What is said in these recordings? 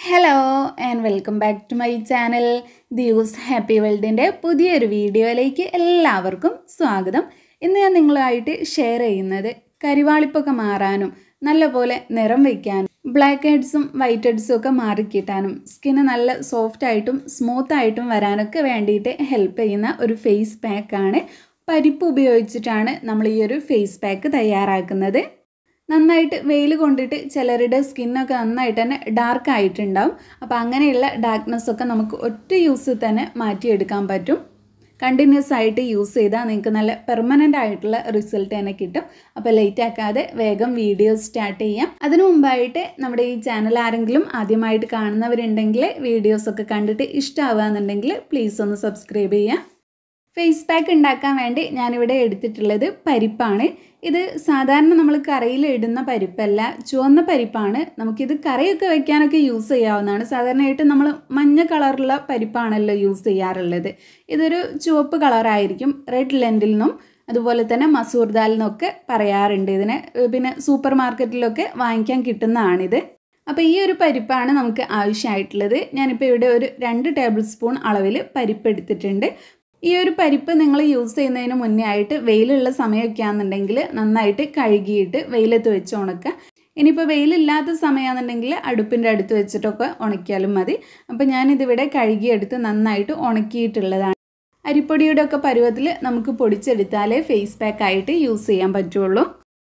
hello and welcome back to my channel ദിയൂസ് happy വേൾഡിൻ്റെ പുതിയൊരു വീഡിയോയിലേക്ക് എല്ലാവർക്കും സ്വാഗതം ഇന്ന് ഞാൻ നിങ്ങളുമായിട്ട് ഷെയർ ചെയ്യുന്നത് കരിവാളിപ്പൊക്കെ മാറാനും നല്ലപോലെ നിറം വയ്ക്കാനും ബ്ലാക്ക് ഹെഡ്സും വൈറ്റ് ഹെഡ്സും ഒക്കെ മാറിക്കിട്ടാനും സ്കിന്ന് നല്ല സോഫ്റ്റ് ആയിട്ടും സ്മൂത്ത് ആയിട്ടും വരാനൊക്കെ വേണ്ടിയിട്ട് ഹെൽപ്പ് ചെയ്യുന്ന ഒരു ഫേസ് പാക്കാണ് പരിപ്പ് ഉപയോഗിച്ചിട്ടാണ് നമ്മൾ ഈ ഒരു ഫേസ് പാക്ക് തയ്യാറാക്കുന്നത് നന്നായിട്ട് വെയിൽ കൊണ്ടിട്ട് ചിലരുടെ സ്കിന്നൊക്കെ നന്നായിട്ട് തന്നെ ഡാർക്ക് ആയിട്ടുണ്ടാവും അപ്പോൾ അങ്ങനെയുള്ള ഡാർക്ക്നെസ് ഒക്കെ നമുക്ക് ഒറ്റ യൂസിൽ തന്നെ മാറ്റിയെടുക്കാൻ പറ്റും കണ്ടിന്യൂസ് ആയിട്ട് യൂസ് ചെയ്താൽ നിങ്ങൾക്ക് നല്ല പെർമനൻ്റ് ആയിട്ടുള്ള റിസൾട്ട് തന്നെ കിട്ടും അപ്പോൾ ലേറ്റ് ആക്കാതെ വേഗം വീഡിയോ സ്റ്റാർട്ട് ചെയ്യാം അതിനു മുമ്പായിട്ട് നമ്മുടെ ഈ ചാനൽ ആരെങ്കിലും ആദ്യമായിട്ട് കാണുന്നവരുണ്ടെങ്കിൽ വീഡിയോസൊക്കെ കണ്ടിട്ട് ഇഷ്ടമാവുകയെന്നുണ്ടെങ്കിൽ പ്ലീസ് ഒന്ന് സബ്സ്ക്രൈബ് ചെയ്യുക ഫേസ് പാക്ക് ഉണ്ടാക്കാൻ വേണ്ടി ഞാനിവിടെ എടുത്തിട്ടുള്ളത് പരിപ്പാണ് ഇത് സാധാരണ നമ്മൾ കറിയിൽ ഇടുന്ന പരിപ്പല്ല ചുവന്ന പരിപ്പാണ് നമുക്കിത് കറിയൊക്കെ വെക്കാനൊക്കെ യൂസ് ചെയ്യാവുന്നതാണ് സാധാരണയായിട്ട് നമ്മൾ മഞ്ഞ കളറുള്ള പരിപ്പാണല്ലോ യൂസ് ചെയ്യാറുള്ളത് ഇതൊരു ചുവപ്പ് കളറായിരിക്കും റെഡ് ലെൻറ്റിൽ അതുപോലെ തന്നെ മസൂർ ദാൽ നിന്നൊക്കെ പറയാറുണ്ട് ഇതിനെ പിന്നെ സൂപ്പർ മാർക്കറ്റിലൊക്കെ വാങ്ങിക്കാൻ കിട്ടുന്നതാണിത് അപ്പോൾ ഈ ഒരു പരിപ്പാണ് നമുക്ക് ആവശ്യമായിട്ടുള്ളത് ഞാനിപ്പോൾ ഇവിടെ ഒരു രണ്ട് ടേബിൾ സ്പൂൺ അളവിൽ പരിപ്പ് എടുത്തിട്ടുണ്ട് ഈ ഒരു പരിപ്പ് നിങ്ങൾ യൂസ് ചെയ്യുന്നതിന് മുന്നേ ആയിട്ട് വെയിലുള്ള സമയമൊക്കെ ആണെന്നുണ്ടെങ്കിൽ നന്നായിട്ട് കഴുകിയിട്ട് വെയിലത്ത് വെച്ച് ഉണക്കുക ഇനിയിപ്പോൾ വെയിലില്ലാത്ത സമയമാണെന്നുണ്ടെങ്കിൽ അടുപ്പിൻ്റെ അടുത്ത് വെച്ചിട്ടൊക്കെ ഉണക്കിയാലും മതി അപ്പോൾ ഞാനിതിവിടെ കഴുകിയെടുത്ത് നന്നായിട്ട് ഉണക്കിയിട്ടുള്ളതാണ് അരിപ്പൊടിയുടെ ഒക്കെ പരുവത്തിൽ നമുക്ക് പൊടിച്ചെടുത്താലേ ഫേസ് പാക്ക് ആയിട്ട് യൂസ് ചെയ്യാൻ പറ്റുള്ളൂ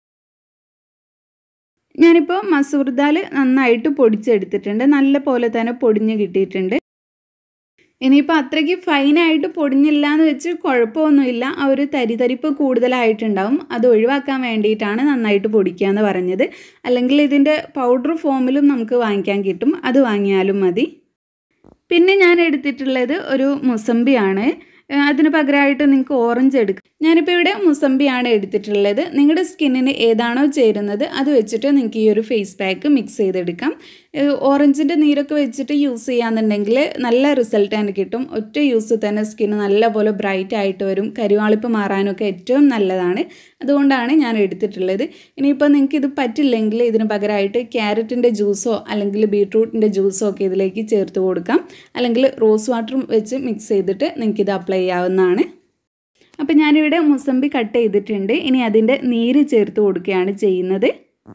ഞാനിപ്പോൾ മസൂർ ദാൽ നന്നായിട്ട് പൊടിച്ചെടുത്തിട്ടുണ്ട് നല്ല പോലെ തന്നെ പൊടിഞ്ഞ് കിട്ടിയിട്ടുണ്ട് ഇനിയിപ്പോൾ അത്രയ്ക്ക് ഫൈനായിട്ട് പൊടിഞ്ഞില്ല എന്ന് വെച്ച് കുഴപ്പമൊന്നുമില്ല ആ ഒരു തരിതരിപ്പ് കൂടുതലായിട്ടുണ്ടാവും അത് ഒഴിവാക്കാൻ വേണ്ടിയിട്ടാണ് നന്നായിട്ട് പൊടിക്കുക എന്ന് പറഞ്ഞത് അല്ലെങ്കിൽ ഇതിൻ്റെ പൗഡർ ഫോമിലും നമുക്ക് വാങ്ങിക്കാൻ കിട്ടും അത് വാങ്ങിയാലും മതി പിന്നെ ഞാൻ എടുത്തിട്ടുള്ളത് ഒരു മുസമ്പിയാണ് അതിന് പകരമായിട്ട് നിങ്ങൾക്ക് ഓറഞ്ച് എടുക്കാം ഞാനിപ്പോൾ ഇവിടെ മുസമ്പിയാണ് എടുത്തിട്ടുള്ളത് നിങ്ങളുടെ സ്കിന്നിന് ഏതാണോ ചേരുന്നത് അത് വെച്ചിട്ട് നിങ്ങൾക്ക് ഈ ഒരു ഫേസ് പാക്ക് മിക്സ് ചെയ്തെടുക്കാം ഓറഞ്ചിൻ്റെ നീരൊക്കെ വെച്ചിട്ട് യൂസ് ചെയ്യാന്നുണ്ടെങ്കിൽ നല്ല റിസൾട്ട് തന്നെ കിട്ടും ഒറ്റ യൂസ് തന്നെ സ്കിന്ന് നല്ലപോലെ ബ്രൈറ്റ് ആയിട്ട് വരും കരുവാളിപ്പ് മാറാനൊക്കെ ഏറ്റവും നല്ലതാണ് അതുകൊണ്ടാണ് ഞാൻ എടുത്തിട്ടുള്ളത് ഇനിയിപ്പോൾ നിങ്ങൾക്ക് ഇത് പറ്റില്ലെങ്കിൽ ഇതിന് പകരമായിട്ട് ക്യാരറ്റിൻ്റെ ജ്യൂസോ അല്ലെങ്കിൽ ബീട്രൂട്ടിൻ്റെ ജ്യൂസോ ഒക്കെ ഇതിലേക്ക് ചേർത്ത് കൊടുക്കാം അല്ലെങ്കിൽ റോസ് വാട്ടറും വെച്ച് മിക്സ് ചെയ്തിട്ട് നിങ്ങൾക്ക് ഇത് അപ്ലൈ ചെയ്യാവുന്നതാണ് അപ്പോൾ ഞാനിവിടെ മുസമ്പി കട്ട് ചെയ്തിട്ടുണ്ട് ഇനി അതിൻ്റെ നീര് ചേർത്ത് കൊടുക്കുകയാണ് ചെയ്യുന്നത്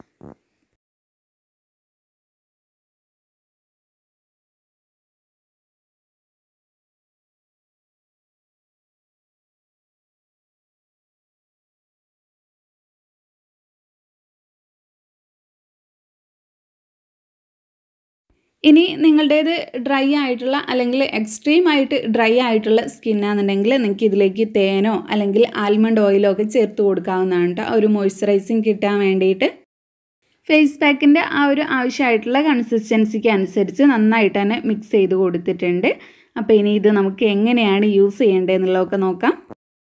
ഇനി നിങ്ങളുടേത് ഡ്രൈ ആയിട്ടുള്ള അല്ലെങ്കിൽ എക്സ്ട്രീം ആയിട്ട് ഡ്രൈ ആയിട്ടുള്ള സ്കിന്നാണെന്നുണ്ടെങ്കിൽ നിങ്ങൾക്ക് ഇതിലേക്ക് തേനോ അല്ലെങ്കിൽ ആൽമണ്ട് ഓയിലോ ഒക്കെ ചേർത്ത് കൊടുക്കാവുന്നതാണ് കേട്ടോ ഒരു മോയ്സ്ചറൈസിങ് കിട്ടാൻ വേണ്ടിയിട്ട് ഫേസ് പാക്കിൻ്റെ ആ ഒരു ആവശ്യമായിട്ടുള്ള കൺസിസ്റ്റൻസിക്ക് അനുസരിച്ച് നന്നായിട്ട് തന്നെ മിക്സ് ചെയ്ത് കൊടുത്തിട്ടുണ്ട് അപ്പോൾ ഇനി ഇത് നമുക്ക് എങ്ങനെയാണ് യൂസ് ചെയ്യേണ്ടതെന്നുള്ളതൊക്കെ നോക്കാം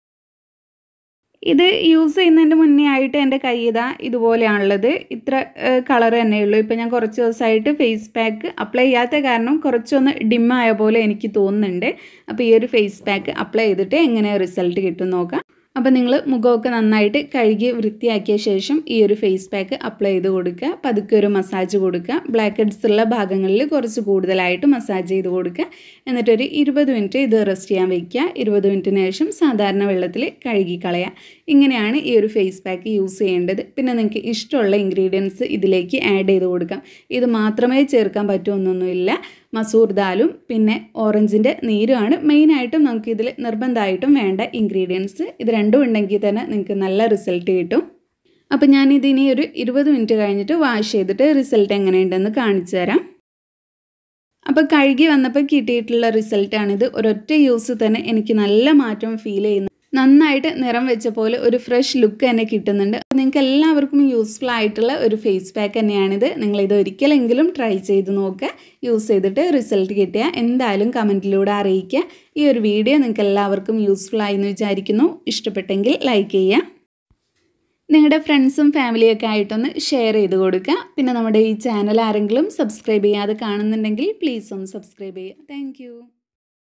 ഇത് യൂസ് ചെയ്യുന്നതിൻ്റെ മുന്നേ ആയിട്ട് എൻ്റെ കൈ ഇതാ ഇതുപോലെയാണുള്ളത് ഇത്ര കളർ തന്നെയുള്ളൂ ഇപ്പോൾ ഞാൻ കുറച്ച് ദിവസമായിട്ട് ഫേസ് പാക്ക് അപ്ലൈ ചെയ്യാത്ത കാരണം കുറച്ചൊന്ന് ഡിമ്മായ പോലെ എനിക്ക് തോന്നുന്നുണ്ട് അപ്പോൾ ഈ ഒരു ഫേസ് പാക്ക് അപ്ലൈ ചെയ്തിട്ട് എങ്ങനെ റിസൾട്ട് കിട്ടും നോക്കാം അപ്പോൾ നിങ്ങൾ മുഖമൊക്കെ നന്നായിട്ട് കഴുകി വൃത്തിയാക്കിയ ശേഷം ഈ ഒരു ഫേസ് പാക്ക് അപ്ലൈ ചെയ്ത് കൊടുക്കുക പതുക്കെ ഒരു മസാജ് കൊടുക്കുക ബ്ലാക്ക് ഹെഡ്സ് ഉള്ള ഭാഗങ്ങളിൽ കുറച്ച് കൂടുതലായിട്ട് മസാജ് ചെയ്ത് കൊടുക്കുക എന്നിട്ടൊരു ഇരുപത് മിനിറ്റ് ഇത് റെസ്റ്റ് ചെയ്യാൻ വെക്കുക ഇരുപത് മിനിറ്റിന് ശേഷം സാധാരണ വെള്ളത്തിൽ കഴുകി കളയുക ഇങ്ങനെയാണ് ഈ ഒരു ഫേസ് പാക്ക് യൂസ് ചെയ്യേണ്ടത് പിന്നെ നിങ്ങൾക്ക് ഇഷ്ടമുള്ള ഇൻഗ്രീഡിയൻസ് ഇതിലേക്ക് ആഡ് ചെയ്ത് കൊടുക്കാം ഇത് മാത്രമേ ചേർക്കാൻ പറ്റുമെന്നൊന്നുമില്ല മസൂർ ദാലും പിന്നെ ഓറഞ്ചിൻ്റെ നീരുമാണ് മെയിനായിട്ടും നമുക്ക് ഇതിൽ നിർബന്ധമായിട്ടും വേണ്ട ഇൻഗ്രീഡിയൻസ് ഇത് രണ്ടും ഉണ്ടെങ്കിൽ തന്നെ നിങ്ങൾക്ക് നല്ല റിസൾട്ട് കിട്ടും അപ്പോൾ ഞാൻ ഇതിനി ഒരു ഇരുപത് മിനിറ്റ് കഴിഞ്ഞിട്ട് വാഷ് ചെയ്തിട്ട് റിസൾട്ട് എങ്ങനെയുണ്ടെന്ന് കാണിച്ചു തരാം അപ്പോൾ കഴുകി വന്നപ്പോൾ കിട്ടിയിട്ടുള്ള റിസൾട്ടാണിത് ഒരൊറ്റ യൂസ് തന്നെ എനിക്ക് നല്ല മാറ്റം ഫീൽ ചെയ്യുന്നു നന്നായിട്ട് നിറം വെച്ച പോലെ ഒരു ഫ്രഷ് ലുക്ക് തന്നെ കിട്ടുന്നുണ്ട് നിങ്ങൾക്ക് എല്ലാവർക്കും യൂസ്ഫുൾ ആയിട്ടുള്ള ഒരു ഫേസ് പാക്ക് തന്നെയാണിത് നിങ്ങൾ ഇത് ഒരിക്കലെങ്കിലും ട്രൈ ചെയ്ത് നോക്കുക യൂസ് ചെയ്തിട്ട് റിസൾട്ട് കിട്ടിയാൽ എന്തായാലും കമൻറ്റിലൂടെ അറിയിക്കുക ഈ ഒരു വീഡിയോ നിങ്ങൾക്ക് എല്ലാവർക്കും യൂസ്ഫുൾ ആയി എന്ന് വിചാരിക്കുന്നു ഇഷ്ടപ്പെട്ടെങ്കിൽ ലൈക്ക് ചെയ്യുക നിങ്ങളുടെ ഫ്രണ്ട്സും ഫാമിലിയൊക്കെ ആയിട്ടൊന്ന് ഷെയർ ചെയ്ത് കൊടുക്കുക പിന്നെ നമ്മുടെ ഈ ചാനൽ ആരെങ്കിലും സബ്സ്ക്രൈബ് ചെയ്യാതെ കാണുന്നുണ്ടെങ്കിൽ പ്ലീസ് ഒന്ന് സബ്സ്ക്രൈബ് ചെയ്യുക താങ്ക്